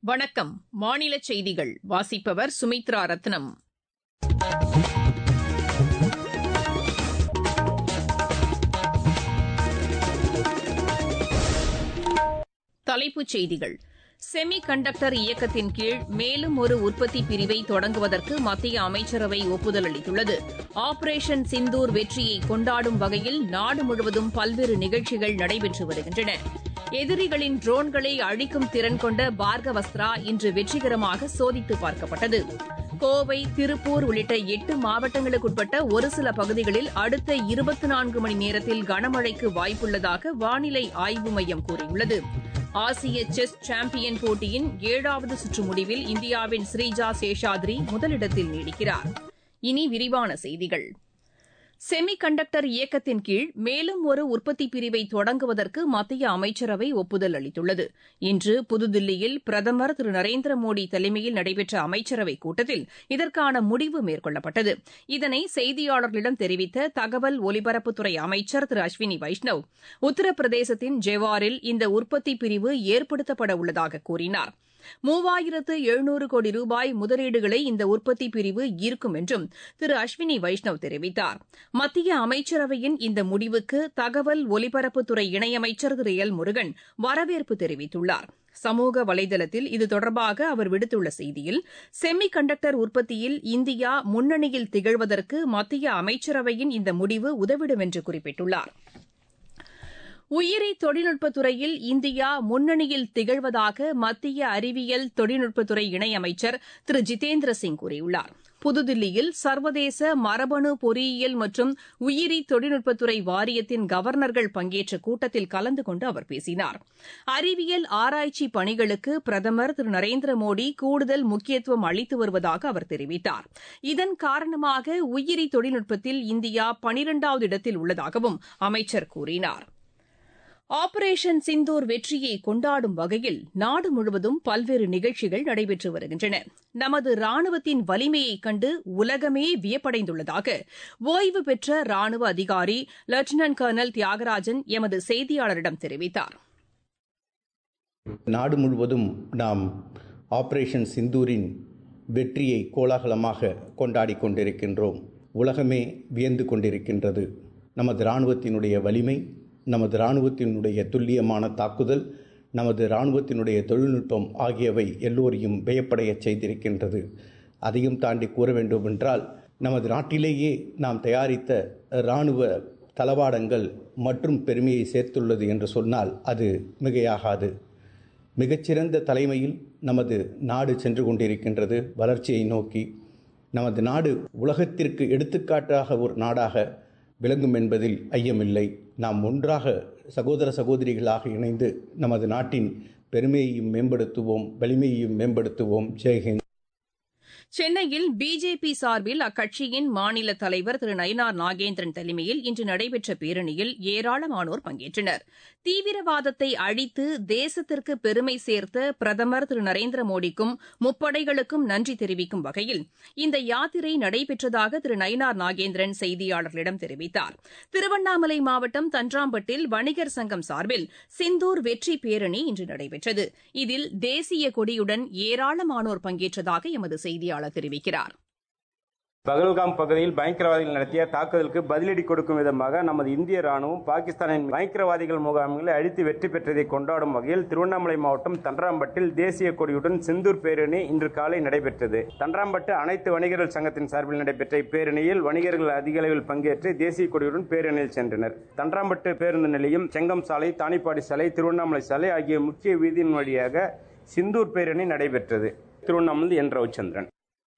வணக்கம் மாநில செய்திகள் வாசிப்பவர் சுமித்ரா ரத்னம் தலைப்புச் செய்திகள் செமி கண்டக்டர் இயக்கத்தின் கீழ் மேலும் ஒரு உற்பத்தி பிரிவை தொடங்குவதற்கு மத்திய அமைச்சரவை ஒப்புதல் அளித்துள்ளது ஆபரேஷன் சிந்தூர் வெற்றியை கொண்டாடும் வகையில் நாடு முழுவதும் பல்வேறு நிகழ்ச்சிகள் நடைபெற்று வருகின்றன எதிரிகளின் ட்ரோன்களை அழிக்கும் திறன் கொண்ட பார்கவஸ்திரா இன்று வெற்றிகரமாக சோதித்து பார்க்கப்பட்டது கோவை திருப்பூர் உள்ளிட்ட எட்டு மாவட்டங்களுக்குட்பட்ட ஒரு சில பகுதிகளில் அடுத்த இருபத்தி நான்கு மணி நேரத்தில் கனமழைக்கு வாய்ப்புள்ளதாக வானிலை ஆய்வு மையம் கூறியுள்ளது ஆசிய செஸ் சாம்பியன் போட்டியின் ஏழாவது சுற்று முடிவில் இந்தியாவின் ஸ்ரீஜா சேஷாத்ரி முதலிடத்தில் நீடிக்கிறார் இனி விரிவான செய்திகள் செமி கண்டக்டர் இயக்கத்தின் கீழ் மேலும் ஒரு உற்பத்தி பிரிவை தொடங்குவதற்கு மத்திய அமைச்சரவை ஒப்புதல் அளித்துள்ளது இன்று புதுதில்லியில் பிரதமர் திரு நரேந்திர மோடி தலைமையில் நடைபெற்ற அமைச்சரவைக் கூட்டத்தில் இதற்கான முடிவு மேற்கொள்ளப்பட்டது இதனை செய்தியாளர்களிடம் தெரிவித்த தகவல் ஒலிபரப்புத்துறை அமைச்சர் திரு அஸ்வினி வைஷ்ணவ் உத்தரப்பிரதேசத்தின் ஜெவாரில் இந்த உற்பத்தி பிரிவு ஏற்படுத்தப்பட உள்ளதாக கூறினார் மூவாயிரத்து எழுநூறு கோடி ரூபாய் முதலீடுகளை இந்த உற்பத்தி பிரிவு ஈர்க்கும் என்றும் திரு அஸ்வினி வைஷ்ணவ் தெரிவித்தார் மத்திய அமைச்சரவையின் இந்த முடிவுக்கு தகவல் ஒலிபரப்புத்துறை இணையமைச்சர் திரு எல் முருகன் வரவேற்பு தெரிவித்துள்ளார் சமூக வலைதளத்தில் இது தொடர்பாக அவர் விடுத்துள்ள செய்தியில் செமி கண்டக்டர் உற்பத்தியில் இந்தியா முன்னணியில் திகழ்வதற்கு மத்திய அமைச்சரவையின் இந்த முடிவு உதவிடும் என்று குறிப்பிட்டுள்ளார் உயிரி தொழில்நுட்பத் துறையில் இந்தியா முன்னணியில் திகழ்வதாக மத்திய அறிவியல் தொழில்நுட்பத்துறை இணையமைச்சர் திரு ஜிதேந்திர சிங் கூறியுள்ளார் புதுதில்லியில் சர்வதேச மரபணு பொறியியல் மற்றும் உயிரி தொழில்நுட்பத்துறை வாரியத்தின் கவர்னர்கள் பங்கேற்ற கூட்டத்தில் கலந்து கொண்டு அவர் பேசினார் அறிவியல் ஆராய்ச்சி பணிகளுக்கு பிரதமர் திரு நரேந்திர மோடி கூடுதல் முக்கியத்துவம் அளித்து வருவதாக அவர் தெரிவித்தார் இதன் காரணமாக உயிரி தொழில்நுட்பத்தில் இந்தியா பனிரெண்டாவது இடத்தில் உள்ளதாகவும் அமைச்சர் கூறினார் ஆபரேஷன் சிந்தூர் வெற்றியை கொண்டாடும் வகையில் நாடு முழுவதும் பல்வேறு நிகழ்ச்சிகள் நடைபெற்று வருகின்றன நமது ராணுவத்தின் வலிமையைக் கண்டு உலகமே வியப்படைந்துள்ளதாக ஓய்வு பெற்ற ராணுவ அதிகாரி லெப்டினன்ட் கர்னல் தியாகராஜன் எமது செய்தியாளரிடம் தெரிவித்தார் நாடு முழுவதும் நாம் ஆபரேஷன் சிந்தூரின் வெற்றியை கோலாகலமாக கொண்டாடி கொண்டிருக்கின்றோம் உலகமே வியந்து கொண்டிருக்கின்றது நமது இராணுவத்தினுடைய வலிமை நமது இராணுவத்தினுடைய துல்லியமான தாக்குதல் நமது இராணுவத்தினுடைய தொழில்நுட்பம் ஆகியவை எல்லோரையும் வியப்படைய செய்திருக்கின்றது அதையும் தாண்டி கூற வேண்டுமென்றால் நமது நாட்டிலேயே நாம் தயாரித்த இராணுவ தளவாடங்கள் மற்றும் பெருமையை சேர்த்துள்ளது என்று சொன்னால் அது மிகையாகாது மிகச்சிறந்த தலைமையில் நமது நாடு சென்று கொண்டிருக்கின்றது வளர்ச்சியை நோக்கி நமது நாடு உலகத்திற்கு எடுத்துக்காட்டாக ஒரு நாடாக விளங்கும் என்பதில் ஐயமில்லை நாம் ஒன்றாக சகோதர சகோதரிகளாக இணைந்து நமது நாட்டின் பெருமையையும் மேம்படுத்துவோம் வலிமையையும் மேம்படுத்துவோம் ஜெய்ஹிந்த் சென்னையில் பிஜேபி சார்பில் அக்கட்சியின் மாநில தலைவர் திரு நயினார் நாகேந்திரன் தலைமையில் இன்று நடைபெற்ற பேரணியில் ஏராளமானோர் பங்கேற்றனர் தீவிரவாதத்தை அழித்து தேசத்திற்கு பெருமை சேர்த்த பிரதமர் திரு நரேந்திர மோடிக்கும் முப்படைகளுக்கும் நன்றி தெரிவிக்கும் வகையில் இந்த யாத்திரை நடைபெற்றதாக திரு நயினார் நாகேந்திரன் செய்தியாளர்களிடம் தெரிவித்தார் திருவண்ணாமலை மாவட்டம் தன்றாம்பட்டில் வணிகர் சங்கம் சார்பில் சிந்தூர் வெற்றி பேரணி இன்று நடைபெற்றது இதில் தேசிய கொடியுடன் ஏராளமானோர் பங்கேற்றதாக எமது செய்தியாளர் தெரிவிக்கிறார் பகல்காம் பகுதியில் பயங்கரவாதிகள் நடத்திய தாக்குதலுக்கு பதிலடி கொடுக்கும் விதமாக நமது இந்திய ராணுவம் பாகிஸ்தானின் பயங்கரவாதிகள் முகாம்களை அழித்து வெற்றி பெற்றதை கொண்டாடும் வகையில் திருவண்ணாமலை மாவட்டம் தன்றாம்பட்டில் தேசிய கொடியுடன் செந்தூர் பேரணி இன்று காலை நடைபெற்றது தன்றாம்பட்டு அனைத்து வணிகர்கள் சங்கத்தின் சார்பில் நடைபெற்ற இப்பேரணியில் வணிகர்கள் அதிக அளவில் பங்கேற்று தேசிய கொடியுடன் பேரணியில் சென்றனர் தன்றாம்பட்டு பேருந்து நிலையம் செங்கம் சாலை தானிப்பாடி சாலை திருவண்ணாமலை சாலை ஆகிய முக்கிய வீதியின் வழியாக சிந்தூர் பேரணி நடைபெற்றது திருவண்ணாமலை என் ரவிச்சந்திரன்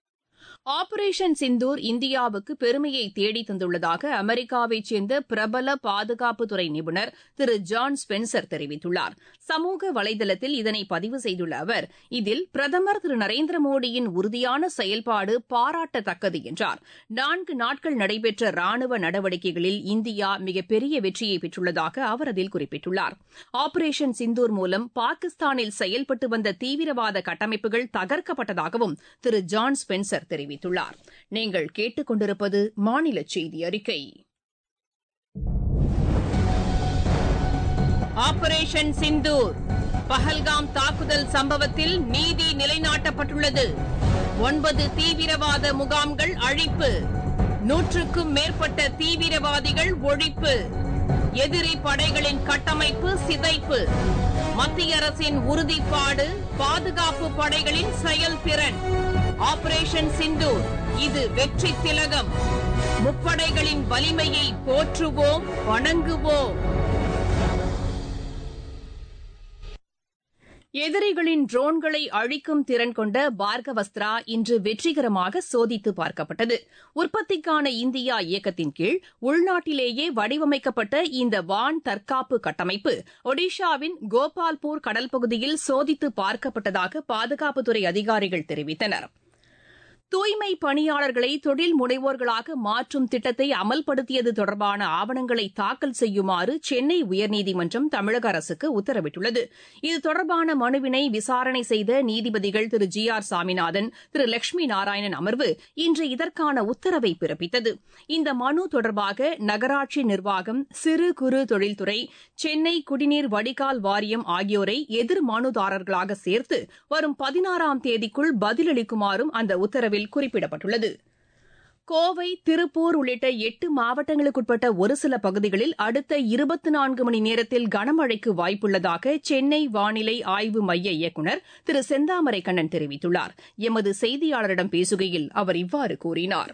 ஆபரேஷன் சிந்தூர் இந்தியாவுக்கு பெருமையை தேடி தந்துள்ளதாக அமெரிக்காவைச் சேர்ந்த பிரபல பாதுகாப்புத்துறை நிபுணர் திரு ஜான் ஸ்பென்சர் தெரிவித்துள்ளார் சமூக வலைதளத்தில் இதனை பதிவு செய்துள்ள அவர் இதில் பிரதமர் திரு நரேந்திர மோடியின் உறுதியான செயல்பாடு பாராட்டத்தக்கது என்றார் நான்கு நாட்கள் நடைபெற்ற ராணுவ நடவடிக்கைகளில் இந்தியா மிகப்பெரிய வெற்றியை பெற்றுள்ளதாக அவர் அதில் குறிப்பிட்டுள்ளார் ஆபரேஷன் சிந்தூர் மூலம் பாகிஸ்தானில் செயல்பட்டு வந்த தீவிரவாத கட்டமைப்புகள் தகர்க்கப்பட்டதாகவும் திரு ஜான் ஸ்பென்சர் தெரிவித்தார் தெரிவித்துள்ளார் நீங்கள் கேட்டுக்கொண்டிருப்பது மாநில செய்தி அறிக்கை ஆபரேஷன் சிந்தூர் பஹல்காம் தாக்குதல் சம்பவத்தில் நீதி நிலைநாட்டப்பட்டுள்ளது ஒன்பது தீவிரவாத முகாம்கள் அழிப்பு நூற்றுக்கும் மேற்பட்ட தீவிரவாதிகள் ஒழிப்பு எதிரி படைகளின் கட்டமைப்பு சிதைப்பு மத்திய அரசின் உறுதிப்பாடு பாதுகாப்பு படைகளின் செயல்திறன் ஆபரேஷன் சிந்தூர் இது வெற்றி திலகம் முப்படைகளின் வலிமையை போற்றுவோம் வணங்குவோம் எதிரிகளின் ட்ரோன்களை அழிக்கும் திறன் கொண்ட பார்கவஸ்திரா இன்று வெற்றிகரமாக சோதித்து பார்க்கப்பட்டது உற்பத்திக்கான இந்தியா இயக்கத்தின் கீழ் உள்நாட்டிலேயே வடிவமைக்கப்பட்ட இந்த வான் தற்காப்பு கட்டமைப்பு ஒடிஷாவின் கோபால்பூர் கடல் பகுதியில் சோதித்து பார்க்கப்பட்டதாக பாதுகாப்புத்துறை அதிகாரிகள் தெரிவித்தனா் தூய்மை பணியாளர்களை தொழில் முனைவோர்களாக மாற்றும் திட்டத்தை அமல்படுத்தியது தொடர்பான ஆவணங்களை தாக்கல் செய்யுமாறு சென்னை உயர்நீதிமன்றம் தமிழக அரசுக்கு உத்தரவிட்டுள்ளது இது தொடர்பான மனுவினை விசாரணை செய்த நீதிபதிகள் திரு ஜி ஆர் சாமிநாதன் திரு லட்சுமி நாராயணன் அமர்வு இன்று இதற்கான உத்தரவை பிறப்பித்தது இந்த மனு தொடர்பாக நகராட்சி நிர்வாகம் சிறு குறு தொழில்துறை சென்னை குடிநீர் வடிகால் வாரியம் ஆகியோரை எதிர் மனுதாரர்களாக சேர்த்து வரும் பதினாறாம் தேதிக்குள் பதிலளிக்குமாறும் அந்த உத்தரவில் உத்தரவில் குறிப்பிடப்பட்டுள்ளது கோவை திருப்பூர் உள்ளிட்ட எட்டு மாவட்டங்களுக்குட்பட்ட ஒரு சில பகுதிகளில் அடுத்த இருபத்தி நான்கு மணி நேரத்தில் கனமழைக்கு வாய்ப்புள்ளதாக சென்னை வானிலை ஆய்வு மைய இயக்குநர் திரு செந்தாமரை கண்ணன் தெரிவித்துள்ளார் எமது செய்தியாளரிடம் பேசுகையில் அவர் இவ்வாறு கூறினார்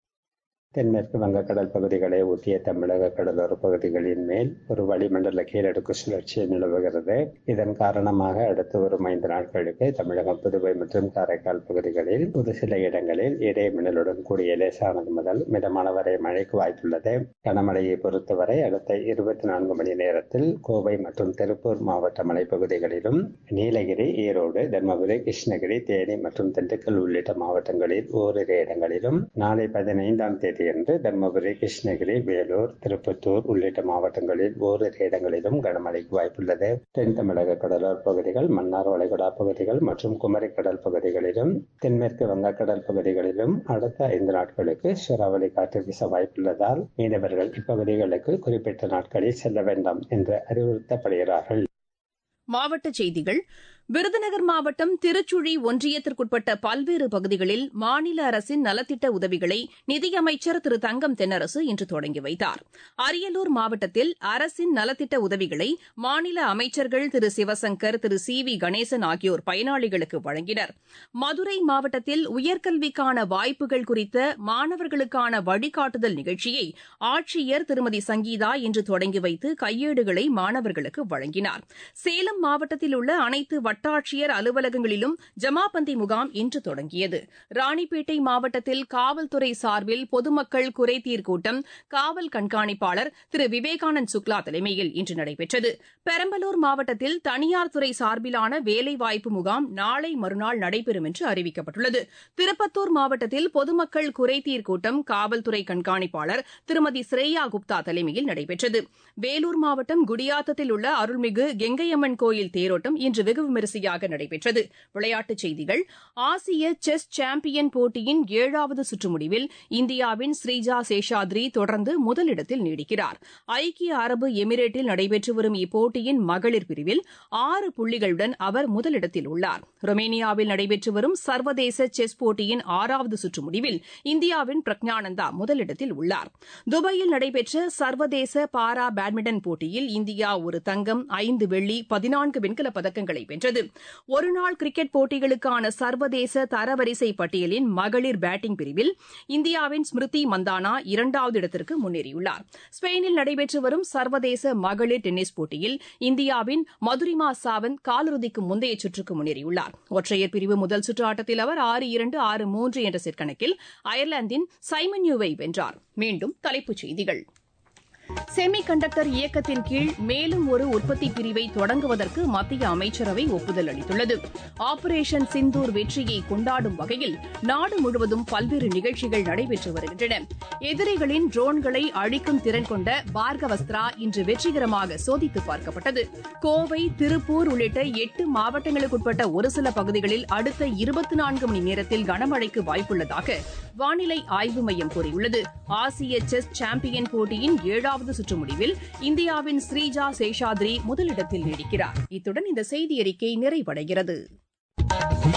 தென்மேற்கு வங்கக்கடல் பகுதிகளை ஒட்டிய தமிழக கடலோர பகுதிகளின் மேல் ஒரு வளிமண்டல கீழடுக்கு சுழற்சி நிலவுகிறது இதன் காரணமாக அடுத்து வரும் ஐந்து நாட்களுக்கு தமிழகம் புதுவை மற்றும் காரைக்கால் பகுதிகளில் ஒரு சில இடங்களில் இடைமின்னலுடன் கூடிய லேசானது முதல் மிதமான வரை மழைக்கு வாய்ப்புள்ளது கனமழையை பொறுத்தவரை அடுத்த இருபத்தி நான்கு மணி நேரத்தில் கோவை மற்றும் திருப்பூர் மாவட்ட மலைப்பகுதிகளிலும் நீலகிரி ஈரோடு தர்மபுரி கிருஷ்ணகிரி தேனி மற்றும் திண்டுக்கல் உள்ளிட்ட மாவட்டங்களில் ஓரிரு இடங்களிலும் நாளை பதினைந்தாம் தேதி தேதியன்று தர்மபுரி கிருஷ்ணகிரி வேலூர் திருப்பத்தூர் உள்ளிட்ட மாவட்டங்களில் ஓரிரு இடங்களிலும் கனமழைக்கு வாய்ப்புள்ளது தென் தமிழக கடலோர பகுதிகள் மன்னார் வளைகுடா பகுதிகள் மற்றும் குமரி கடல் பகுதிகளிலும் தென்மேற்கு வங்கக்கடல் பகுதிகளிலும் அடுத்த ஐந்து நாட்களுக்கு சூறாவளி காற்று வீச வாய்ப்புள்ளதால் மீனவர்கள் இப்பகுதிகளுக்கு குறிப்பிட்ட நாட்களில் செல்ல வேண்டாம் என்று அறிவுறுத்தப்படுகிறார்கள் மாவட்டச் செய்திகள் விருதுநகர் மாவட்டம் திருச்சுழி ஒன்றியத்திற்குட்பட்ட பல்வேறு பகுதிகளில் மாநில அரசின் நலத்திட்ட உதவிகளை நிதியமைச்சர் திரு தங்கம் தென்னரசு இன்று தொடங்கி வைத்தார் அரியலூர் மாவட்டத்தில் அரசின் நலத்திட்ட உதவிகளை மாநில அமைச்சர்கள் திரு சிவசங்கர் திரு சி வி கணேசன் ஆகியோர் பயனாளிகளுக்கு வழங்கினர் மதுரை மாவட்டத்தில் உயர்கல்விக்கான வாய்ப்புகள் குறித்த மாணவர்களுக்கான வழிகாட்டுதல் நிகழ்ச்சியை ஆட்சியர் திருமதி சங்கீதா இன்று தொடங்கி வைத்து கையேடுகளை மாணவர்களுக்கு வழங்கினார் சேலம் மாவட்டத்தில் உள்ள அனைத்து வட்டாட்சியர் அலுவலகங்களிலும் ஜமாபந்தி முகாம் இன்று தொடங்கியது ராணிப்பேட்டை மாவட்டத்தில் காவல்துறை சார்பில் பொதுமக்கள் குறைதீர் கூட்டம் காவல் கண்காணிப்பாளர் திரு விவேகானந்த் சுக்லா தலைமையில் இன்று நடைபெற்றது பெரம்பலூர் மாவட்டத்தில் தனியார் துறை சார்பிலான வேலைவாய்ப்பு முகாம் நாளை மறுநாள் நடைபெறும் என்று அறிவிக்கப்பட்டுள்ளது திருப்பத்தூர் மாவட்டத்தில் பொதுமக்கள் குறைதீர் கூட்டம் காவல்துறை கண்காணிப்பாளர் திருமதி ஸ்ரேயா குப்தா தலைமையில் நடைபெற்றது வேலூர் மாவட்டம் குடியாத்தத்தில் உள்ள அருள்மிகு கெங்கையம்மன் கோயில் தேரோட்டம் இன்று வெகு விமரிசையாக நடைபெற்றது விளையாட்டுச் செய்திகள் ஆசிய செஸ் சாம்பியன் போட்டியின் ஏழாவது சுற்று முடிவில் இந்தியாவின் ஸ்ரீஜா சேஷாத்ரி தொடர்ந்து முதலிடத்தில் நீடிக்கிறார் ஐக்கிய அரபு எமிரேட்டில் நடைபெற்று வரும் இப்போட்டியின் மகளிர் பிரிவில் ஆறு புள்ளிகளுடன் அவர் முதலிடத்தில் உள்ளார் ரொமேனியாவில் நடைபெற்று வரும் சர்வதேச செஸ் போட்டியின் ஆறாவது சுற்று முடிவில் இந்தியாவின் பிரக்ஞானந்தா முதலிடத்தில் உள்ளார் துபாயில் நடைபெற்ற சர்வதேச பாரா பேட்மிண்டன் போட்டியில் இந்தியா ஒரு தங்கம் ஐந்து வெள்ளி பதினான்கு வெண்கலப் பதக்கங்களை வென்றது ஒருநாள் கிரிக்கெட் போட்டிகளுக்கான சர்வதேச தரவரிசை பட்டியலின் மகளிர் பேட்டிங் பிரிவில் இந்தியாவின் ஸ்மிருதி மந்தானா இரண்டாவது இடத்திற்கு முன்னேறியுள்ளார் ஸ்பெயினில் நடைபெற்று வரும் சர்வதேச மகளிர் டென்னிஸ் போட்டியில் இந்தியாவின் மதுரிமா சாவந்த் காலிறுதிக்கு முந்தைய சுற்றுக்கு முன்னேறியுள்ளார் ஒற்றையர் பிரிவு முதல் சுற்று ஆட்டத்தில் அவர் ஆறு இரண்டு ஆறு மூன்று என்ற செட் கணக்கில் அயர்லாந்தின் சைமன்யூவை வென்றார் மீண்டும் தலைப்புச் செய்திகள் செமி கண்டக்டர் இயக்கத்தின் கீழ் மேலும் ஒரு உற்பத்தி பிரிவை தொடங்குவதற்கு மத்திய அமைச்சரவை ஒப்புதல் அளித்துள்ளது ஆபரேஷன் சிந்தூர் வெற்றியை கொண்டாடும் வகையில் நாடு முழுவதும் பல்வேறு நிகழ்ச்சிகள் நடைபெற்று வருகின்றன எதிரிகளின் ட்ரோன்களை அழிக்கும் திறன் கொண்ட பார்கவஸ்திரா இன்று வெற்றிகரமாக சோதித்து பார்க்கப்பட்டது கோவை திருப்பூர் உள்ளிட்ட எட்டு மாவட்டங்களுக்குட்பட்ட ஒரு சில பகுதிகளில் அடுத்த இருபத்தி நான்கு மணி நேரத்தில் கனமழைக்கு வாய்ப்புள்ளதாக வானிலை ஆய்வு மையம் கூறியுள்ளது ஆசிய செஸ் சாம்பியன் போட்டியின் ஏழாவது சுற்று முடிவில் இந்தியாவின் ஸ்ரீஜா சேஷாத்ரி முதலிடத்தில் நீடிக்கிறார் இத்துடன் இந்த செய்தி அறிக்கை நிறைவடைகிறது